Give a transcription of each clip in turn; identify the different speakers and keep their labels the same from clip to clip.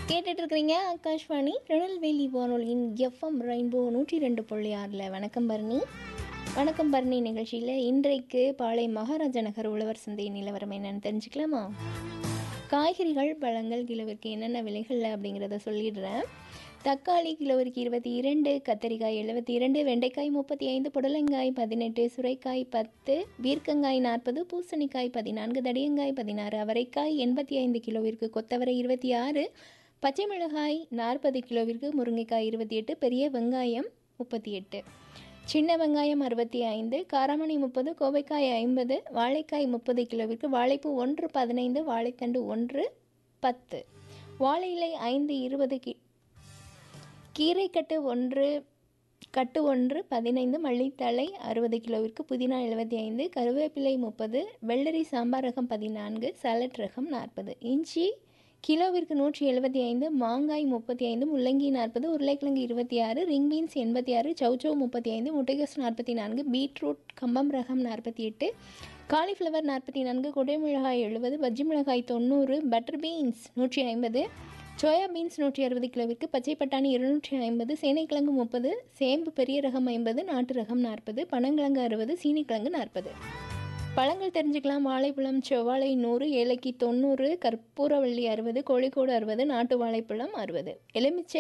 Speaker 1: கேட்டுட்டு இருக்கிறீங்க ஆகாஷ்வாணி திருநெல்வேலி வானொலியின் எஃப்எம் ரெயின்போ நூற்றி ரெண்டு புள்ளி ஆறில் வணக்கம் பரணி வணக்கம் பரணி நிகழ்ச்சியில் இன்றைக்கு பாளை மகாராஜா நகர் உழவர் சந்தை நிலவரம் என்னன்னு தெரிஞ்சுக்கலாமா காய்கறிகள் பழங்கள் கிலோவிற்கு என்னென்ன விலைகள் அப்படிங்கிறத சொல்லிடுறேன் தக்காளி கிலோவிற்கு இருபத்தி இரண்டு கத்தரிக்காய் எழுபத்தி இரண்டு வெண்டைக்காய் முப்பத்தி ஐந்து புடலங்காய் பதினெட்டு சுரைக்காய் பத்து பீர்க்கங்காய் நாற்பது பூசணிக்காய் பதினான்கு தடியங்காய் பதினாறு அவரைக்காய் எண்பத்தி ஐந்து கிலோவிற்கு கொத்தவரை இருபத்தி ஆறு பச்சை மிளகாய் நாற்பது கிலோவிற்கு முருங்கைக்காய் இருபத்தி எட்டு பெரிய வெங்காயம் முப்பத்தி எட்டு சின்ன வெங்காயம் அறுபத்தி ஐந்து காராமணி முப்பது கோவைக்காய் ஐம்பது வாழைக்காய் முப்பது கிலோவிற்கு வாழைப்பூ ஒன்று பதினைந்து வாழைத்தண்டு ஒன்று பத்து வாழை இலை ஐந்து இருபது கி கீரைக்கட்டு ஒன்று கட்டு ஒன்று பதினைந்து மல்லித்தழை அறுபது கிலோவிற்கு புதினா எழுபத்தி ஐந்து கருவேப்பிலை முப்பது வெள்ளரி சாம்பார் ரகம் பதினான்கு சலட் ரகம் நாற்பது இஞ்சி கிலோவிற்கு நூற்றி எழுபத்தி ஐந்து மாங்காய் முப்பத்தி ஐந்து முள்ளங்கி நாற்பது உருளைக்கிழங்கு இருபத்தி ஆறு ரிங் பீன்ஸ் எண்பத்தி ஆறு சௌச்சௌ முப்பத்தி ஐந்து முட்டைகோஸ் நாற்பத்தி நான்கு பீட்ரூட் கம்பம் ரகம் நாற்பத்தி எட்டு காலிஃப்ளவர் நாற்பத்தி நான்கு குடைமிளகாய் எழுபது பஜ்ஜி மிளகாய் தொண்ணூறு பட்டர் பீன்ஸ் நூற்றி ஐம்பது சோயா பீன்ஸ் நூற்றி அறுபது கிலோவிற்கு பச்சை பட்டாணி இருநூற்றி ஐம்பது சேனைக்கிழங்கு முப்பது சேம்பு பெரிய ரகம் ஐம்பது நாட்டு ரகம் நாற்பது பனங்கிழங்கு அறுபது சீனிக்கிழங்கு நாற்பது பழங்கள் தெரிஞ்சுக்கலாம் வாழைப்பழம் செவ்வாழை நூறு ஏலக்கி தொண்ணூறு கற்பூரவள்ளி அறுபது கோழிக்கோடு அறுபது நாட்டு வாழைப்பழம் அறுபது எலுமிச்சை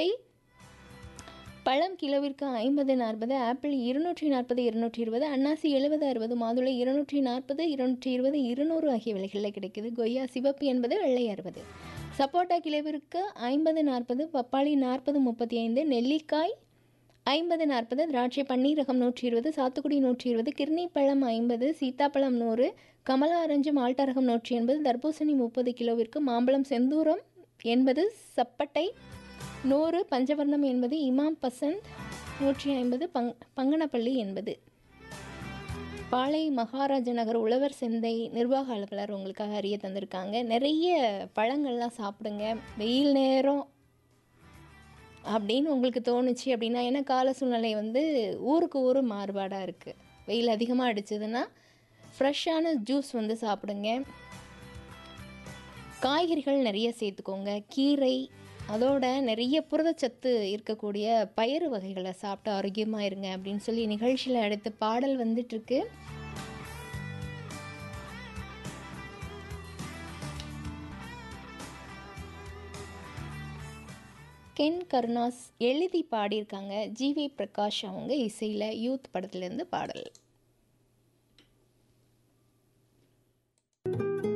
Speaker 1: பழம் கிலோவிற்கு ஐம்பது நாற்பது ஆப்பிள் இருநூற்றி நாற்பது இருநூற்றி இருபது அன்னாசி எழுபது அறுபது மாதுளை இருநூற்றி நாற்பது இருநூற்றி இருபது இருநூறு ஆகிய விலைகளில் கிடைக்குது கொய்யா சிவப்பு என்பது வெள்ளை அறுபது சப்போட்டா கிலோவிற்கு ஐம்பது நாற்பது பப்பாளி நாற்பது முப்பத்தி ஐந்து நெல்லிக்காய் ஐம்பது நாற்பது திராட்சை பன்னீர் ரகம் நூற்றி இருபது சாத்துக்குடி நூற்றி இருபது கிர்னி பழம் ஐம்பது சீத்தாப்பழம் நூறு கமலா ஆரஞ்சு மால்டா ரகம் நூற்றி எண்பது தர்பூசணி முப்பது கிலோவிற்கு மாம்பழம் செந்தூரம் எண்பது சப்பட்டை நூறு பஞ்சவர்ணம் என்பது இமாம் பசந்த் நூற்றி ஐம்பது பங் பங்கனப்பள்ளி என்பது பாளை மகாராஜ நகர் உழவர் சந்தை நிர்வாக அலுவலர் உங்களுக்காக அறிய தந்திருக்காங்க நிறைய பழங்கள்லாம் சாப்பிடுங்க வெயில் நேரம் அப்படின்னு உங்களுக்கு தோணுச்சு அப்படின்னா ஏன்னா கால சூழ்நிலை வந்து ஊருக்கு ஊர் மாறுபாடாக இருக்குது வெயில் அதிகமாக அடிச்சதுன்னா ஃப்ரெஷ்ஷான ஜூஸ் வந்து சாப்பிடுங்க காய்கறிகள் நிறைய சேர்த்துக்கோங்க கீரை அதோட நிறைய புரதச்சத்து இருக்கக்கூடிய பயிறு வகைகளை சாப்பிட்டு ஆரோக்கியமாக இருங்க அப்படின்னு சொல்லி நிகழ்ச்சியில் அடுத்து பாடல் வந்துட்டுருக்கு கென் கருணாஸ் எழுதி பாடியிருக்காங்க ஜிவி பிரகாஷ் அவங்க இசையில் யூத் படத்துலேருந்து பாடல்